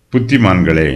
புத்திமான்களே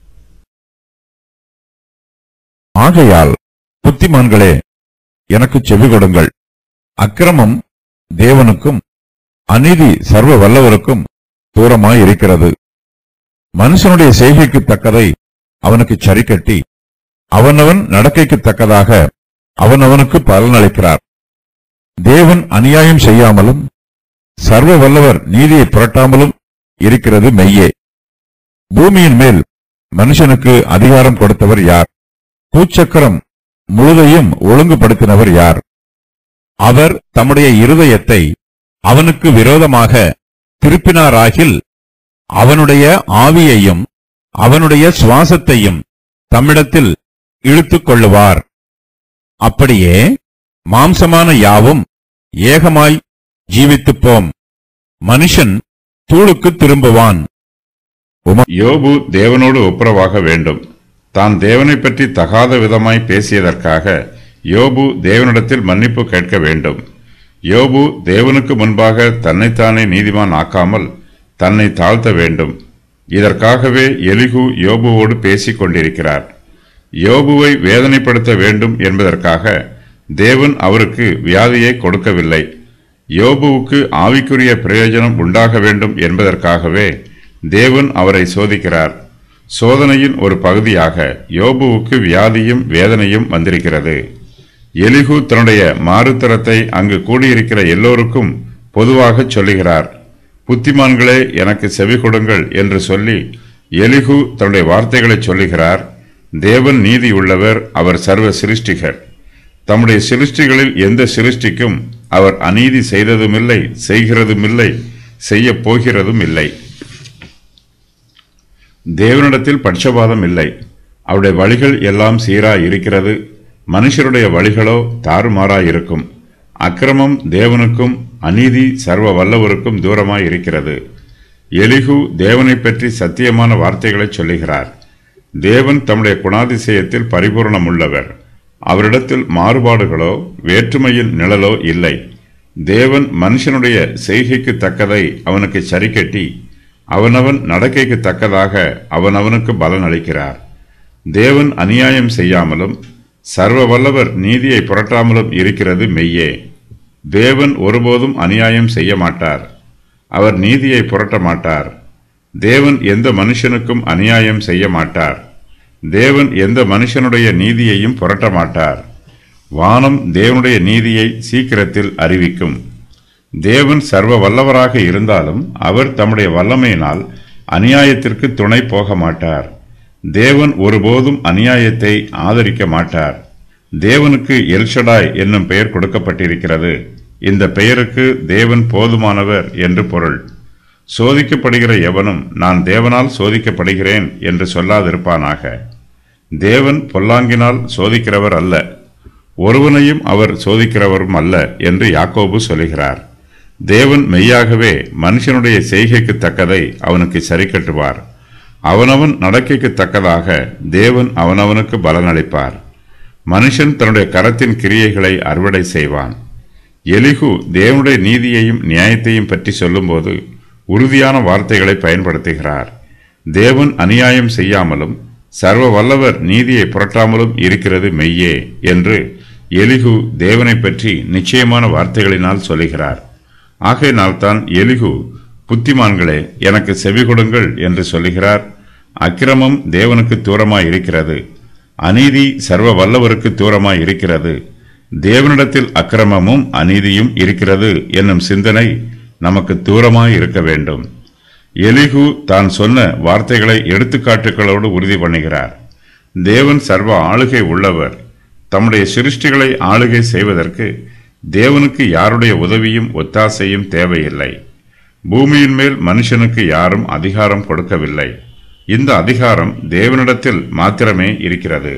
ஆகையால் புத்திமான்களே எனக்கு செவி கொடுங்கள் அக்கிரமம் தேவனுக்கும் அநீதி சர்வ வல்லவருக்கும் தூரமாயிருக்கிறது மனுஷனுடைய செய்கைக்கு தக்கதை அவனுக்கு சரிக்கட்டி அவனவன் நடக்கைக்கு தக்கதாக அவனவனுக்கு பலனளிக்கிறார் தேவன் அநியாயம் செய்யாமலும் சர்வ வல்லவர் நீதியை புரட்டாமலும் இருக்கிறது மெய்யே பூமியின் மேல் மனுஷனுக்கு அதிகாரம் கொடுத்தவர் யார் பூச்சக்கரம் முழுதையும் ஒழுங்குபடுத்தினவர் யார் அவர் தம்முடைய இருதயத்தை அவனுக்கு விரோதமாக திருப்பினாராகில் அவனுடைய ஆவியையும் அவனுடைய சுவாசத்தையும் தம்மிடத்தில் இழுத்துக் கொள்ளுவார் அப்படியே மாம்சமான யாவும் ஏகமாய் ஜீவித்துப் போம் மனுஷன் தூளுக்கு திரும்புவான் யோபு தேவனோடு ஒப்புரவாக வேண்டும் தான் தேவனைப் பற்றி தகாத விதமாய் பேசியதற்காக யோபு தேவனிடத்தில் மன்னிப்பு கேட்க வேண்டும் யோபு தேவனுக்கு முன்பாக தன்னைத்தானே நீதிமான் ஆக்காமல் தன்னை தாழ்த்த வேண்டும் இதற்காகவே எலிகு யோபுவோடு பேசிக் கொண்டிருக்கிறார் யோபுவை வேதனைப்படுத்த வேண்டும் என்பதற்காக தேவன் அவருக்கு வியாதியை கொடுக்கவில்லை யோபுவுக்கு ஆவிக்குரிய பிரயோஜனம் உண்டாக வேண்டும் என்பதற்காகவே தேவன் அவரை சோதிக்கிறார் சோதனையின் ஒரு பகுதியாக யோபுவுக்கு வியாதியும் வேதனையும் வந்திருக்கிறது எலிகு தன்னுடைய மாறுத்தரத்தை அங்கு கூடியிருக்கிற எல்லோருக்கும் பொதுவாகச் சொல்லுகிறார் புத்திமான்களே எனக்கு செவி கொடுங்கள் என்று சொல்லி எலிகு தன்னுடைய வார்த்தைகளை சொல்லுகிறார் தேவன் நீதி உள்ளவர் அவர் சர்வ சிருஷ்டிகர் தம்முடைய சிருஷ்டிகளில் எந்த சிருஷ்டிக்கும் அவர் அநீதி செய்ததுமில்லை செய்கிறதுமில்லை செய்யப் போகிறதும் இல்லை தேவனிடத்தில் பட்சபாதம் இல்லை அவருடைய வழிகள் எல்லாம் சீராய் இருக்கிறது மனுஷருடைய வழிகளோ தாறுமாறாய் இருக்கும் அக்கிரமம் தேவனுக்கும் அநீதி சர்வ வல்லவருக்கும் தூரமாய் இருக்கிறது எலிகு தேவனைப் பற்றி சத்தியமான வார்த்தைகளை சொல்லுகிறார் தேவன் தம்முடைய குணாதிசயத்தில் பரிபூரணம் உள்ளவர் அவரிடத்தில் மாறுபாடுகளோ வேற்றுமையின் நிழலோ இல்லை தேவன் மனுஷனுடைய செய்கைக்கு தக்கதை அவனுக்கு சரிக்கட்டி அவனவன் நடக்கைக்கு தக்கதாக அவனவனுக்கு பலன் அளிக்கிறார் தேவன் அநியாயம் செய்யாமலும் சர்வ வல்லவர் நீதியை புரட்டாமலும் இருக்கிறது மெய்யே தேவன் ஒருபோதும் அநியாயம் செய்ய மாட்டார் அவர் நீதியை புரட்ட மாட்டார் தேவன் எந்த மனுஷனுக்கும் அநியாயம் செய்ய மாட்டார் தேவன் எந்த மனுஷனுடைய நீதியையும் புரட்ட மாட்டார் வானம் தேவனுடைய நீதியை சீக்கிரத்தில் அறிவிக்கும் தேவன் சர்வ வல்லவராக இருந்தாலும் அவர் தம்முடைய வல்லமையினால் அநியாயத்திற்கு துணை போக மாட்டார் தேவன் ஒருபோதும் அநியாயத்தை ஆதரிக்க மாட்டார் தேவனுக்கு எல்ஷடாய் என்னும் பெயர் கொடுக்கப்பட்டிருக்கிறது இந்த பெயருக்கு தேவன் போதுமானவர் என்று பொருள் சோதிக்கப்படுகிற எவனும் நான் தேவனால் சோதிக்கப்படுகிறேன் என்று சொல்லாதிருப்பானாக தேவன் பொல்லாங்கினால் சோதிக்கிறவர் அல்ல ஒருவனையும் அவர் சோதிக்கிறவரும் அல்ல என்று யாக்கோபு சொல்லுகிறார் தேவன் மெய்யாகவே மனுஷனுடைய செய்கைக்கு தக்கதை அவனுக்கு சரி கட்டுவார் அவனவன் நடக்கைக்கு தக்கதாக தேவன் அவனவனுக்கு பலனளிப்பார் மனுஷன் தன்னுடைய கரத்தின் கிரியைகளை அறுவடை செய்வான் எலிகு தேவனுடைய நீதியையும் நியாயத்தையும் பற்றி சொல்லும்போது உறுதியான வார்த்தைகளை பயன்படுத்துகிறார் தேவன் அநியாயம் செய்யாமலும் சர்வ வல்லவர் நீதியை புரட்டாமலும் இருக்கிறது மெய்யே என்று எலிகு தேவனை பற்றி நிச்சயமான வார்த்தைகளினால் சொல்லுகிறார் ஆகையினால்தான் எலிகு புத்திமான்களே எனக்கு செவி கொடுங்கள் என்று சொல்லுகிறார் அக்கிரமம் தேவனுக்கு தூரமாய் இருக்கிறது அநீதி சர்வ வல்லவருக்கு தூரமாய் இருக்கிறது தேவனிடத்தில் அக்கிரமமும் அநீதியும் இருக்கிறது என்னும் சிந்தனை நமக்கு தூரமாய் இருக்க வேண்டும் எலிகு தான் சொன்ன வார்த்தைகளை எடுத்துக்காட்டுகளோடு உறுதி பண்ணுகிறார் தேவன் சர்வ ஆளுகை உள்ளவர் தம்முடைய சிருஷ்டிகளை ஆளுகை செய்வதற்கு தேவனுக்கு யாருடைய உதவியும் ஒத்தாசையும் தேவையில்லை பூமியின் மேல் மனுஷனுக்கு யாரும் அதிகாரம் கொடுக்கவில்லை இந்த அதிகாரம் தேவனிடத்தில் மாத்திரமே இருக்கிறது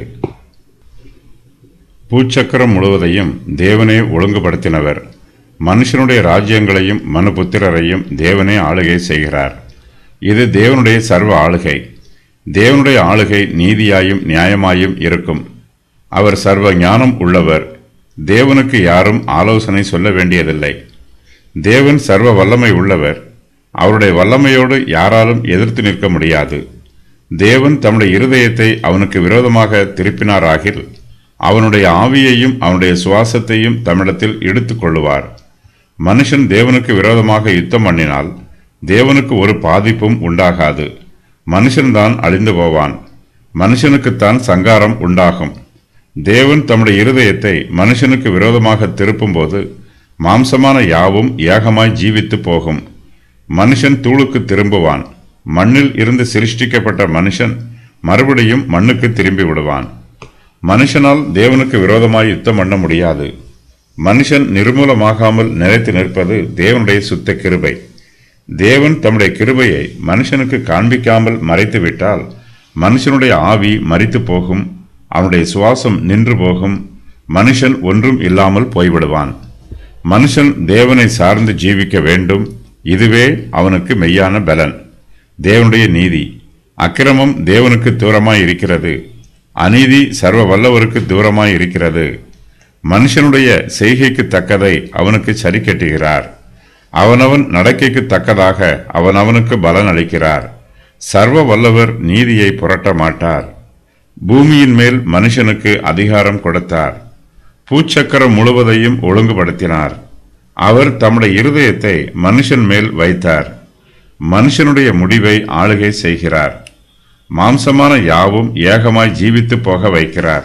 பூச்சக்கரம் முழுவதையும் தேவனே ஒழுங்குபடுத்தினவர் மனுஷனுடைய ராஜ்யங்களையும் மனுபுத்திரரையும் தேவனே ஆளுகை செய்கிறார் இது தேவனுடைய சர்வ ஆளுகை தேவனுடைய ஆளுகை நீதியாயும் நியாயமாயும் இருக்கும் அவர் சர்வ ஞானம் உள்ளவர் தேவனுக்கு யாரும் ஆலோசனை சொல்ல வேண்டியதில்லை தேவன் சர்வ வல்லமை உள்ளவர் அவருடைய வல்லமையோடு யாராலும் எதிர்த்து நிற்க முடியாது தேவன் தம்முடைய இருதயத்தை அவனுக்கு விரோதமாக திருப்பினாராகில் அவனுடைய ஆவியையும் அவனுடைய சுவாசத்தையும் தம்மிடத்தில் எடுத்துக் கொள்ளுவார் மனுஷன் தேவனுக்கு விரோதமாக யுத்தம் பண்ணினால் தேவனுக்கு ஒரு பாதிப்பும் உண்டாகாது மனுஷன்தான் அழிந்து போவான் மனுஷனுக்குத்தான் சங்காரம் உண்டாகும் தேவன் தம்முடைய இருதயத்தை மனுஷனுக்கு விரோதமாக திருப்பும்போது மாம்சமான யாவும் ஏகமாய் ஜீவித்து போகும் மனுஷன் தூளுக்கு திரும்புவான் மண்ணில் இருந்து சிருஷ்டிக்கப்பட்ட மனுஷன் மறுபடியும் மண்ணுக்கு திரும்பி விடுவான் மனுஷனால் தேவனுக்கு விரோதமாய் யுத்தம் பண்ண முடியாது மனுஷன் நிர்மூலமாகாமல் நிலைத்து நிற்பது தேவனுடைய சுத்த கிருபை தேவன் தம்முடைய கிருபையை மனுஷனுக்கு காண்பிக்காமல் மறைத்துவிட்டால் மனுஷனுடைய ஆவி மரித்து போகும் அவனுடைய சுவாசம் நின்று போகும் மனுஷன் ஒன்றும் இல்லாமல் போய்விடுவான் மனுஷன் தேவனை சார்ந்து ஜீவிக்க வேண்டும் இதுவே அவனுக்கு மெய்யான பலன் தேவனுடைய நீதி அக்கிரமம் தேவனுக்கு தூரமாய் இருக்கிறது அநீதி சர்வ வல்லவருக்கு தூரமாய் இருக்கிறது மனுஷனுடைய செய்கைக்கு தக்கதை அவனுக்கு சரி கட்டுகிறார் அவனவன் நடக்கைக்கு தக்கதாக அவனவனுக்கு பலன் அளிக்கிறார் சர்வ வல்லவர் நீதியை புரட்ட மாட்டார் பூமியின் மேல் மனுஷனுக்கு அதிகாரம் கொடுத்தார் பூச்சக்கரம் முழுவதையும் ஒழுங்குபடுத்தினார் அவர் தம்முடைய இருதயத்தை மனுஷன் மேல் வைத்தார் மனுஷனுடைய முடிவை ஆளுகை செய்கிறார் மாம்சமான யாவும் ஏகமாய் ஜீவித்து போக வைக்கிறார்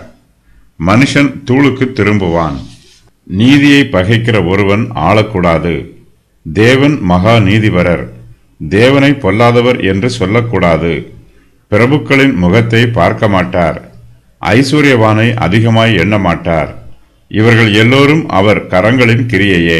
மனுஷன் தூளுக்கு திரும்புவான் நீதியை பகைக்கிற ஒருவன் ஆளக்கூடாது தேவன் மகா நீதிபரர் தேவனை பொல்லாதவர் என்று சொல்லக்கூடாது பிரபுக்களின் முகத்தை பார்க்க மாட்டார் ஐஸ்வர்யவானை அதிகமாய் எண்ண மாட்டார் இவர்கள் எல்லோரும் அவர் கரங்களின் கிரியையே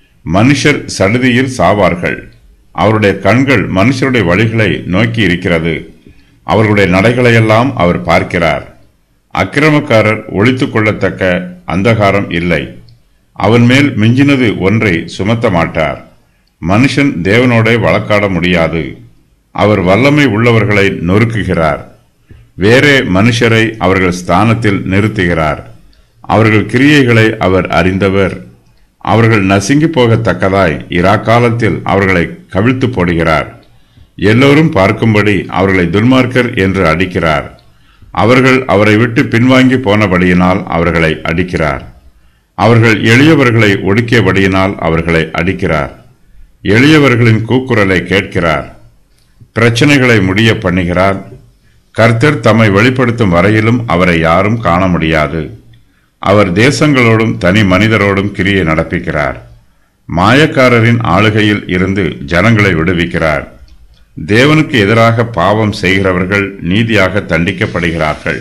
மனுஷர் சடுதியில் சாவார்கள் அவருடைய கண்கள் மனுஷருடைய வழிகளை நோக்கி இருக்கிறது அவர்களுடைய நடைகளையெல்லாம் அவர் பார்க்கிறார் அக்கிரமக்காரர் ஒழித்துக் கொள்ளத்தக்க அந்தகாரம் இல்லை அவன் மேல் மிஞ்சினது ஒன்றை சுமத்த மாட்டார் மனுஷன் தேவனோட வழக்காட முடியாது அவர் வல்லமை உள்ளவர்களை நொறுக்குகிறார் வேறே மனுஷரை அவர்கள் ஸ்தானத்தில் நிறுத்துகிறார் அவர்கள் கிரியைகளை அவர் அறிந்தவர் அவர்கள் நசுங்கி போகத்தக்கதாய் இராக்காலத்தில் அவர்களை கவிழ்த்து போடுகிறார் எல்லோரும் பார்க்கும்படி அவர்களை துன்மார்க்கர் என்று அடிக்கிறார் அவர்கள் அவரை விட்டு பின்வாங்கி போனபடியினால் அவர்களை அடிக்கிறார் அவர்கள் எளியவர்களை ஒடுக்கியபடியினால் அவர்களை அடிக்கிறார் எளியவர்களின் கூக்குரலை கேட்கிறார் பிரச்சனைகளை முடிய பண்ணுகிறார் கர்த்தர் தம்மை வெளிப்படுத்தும் வரையிலும் அவரை யாரும் காண முடியாது அவர் தேசங்களோடும் தனி மனிதரோடும் கிரியை நடப்பிக்கிறார் மாயக்காரரின் ஆளுகையில் இருந்து ஜனங்களை விடுவிக்கிறார் தேவனுக்கு எதிராக பாவம் செய்கிறவர்கள் நீதியாக தண்டிக்கப்படுகிறார்கள்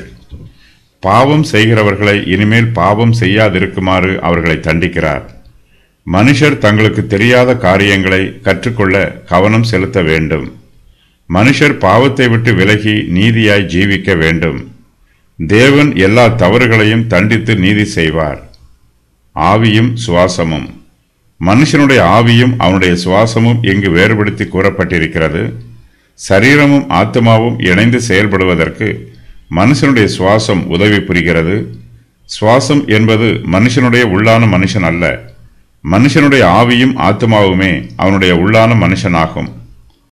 பாவம் செய்கிறவர்களை இனிமேல் பாவம் செய்யாதிருக்குமாறு அவர்களை தண்டிக்கிறார் மனுஷர் தங்களுக்கு தெரியாத காரியங்களை கற்றுக்கொள்ள கவனம் செலுத்த வேண்டும் மனுஷர் பாவத்தை விட்டு விலகி நீதியாய் ஜீவிக்க வேண்டும் தேவன் எல்லா தவறுகளையும் தண்டித்து நீதி செய்வார் ஆவியும் சுவாசமும் மனுஷனுடைய ஆவியும் அவனுடைய சுவாசமும் இங்கு வேறுபடுத்தி கூறப்பட்டிருக்கிறது சரீரமும் ஆத்மாவும் இணைந்து செயல்படுவதற்கு மனுஷனுடைய சுவாசம் உதவி புரிகிறது சுவாசம் என்பது மனுஷனுடைய உள்ளான மனுஷன் அல்ல மனுஷனுடைய ஆவியும் ஆத்மாவுமே அவனுடைய உள்ளான மனுஷனாகும்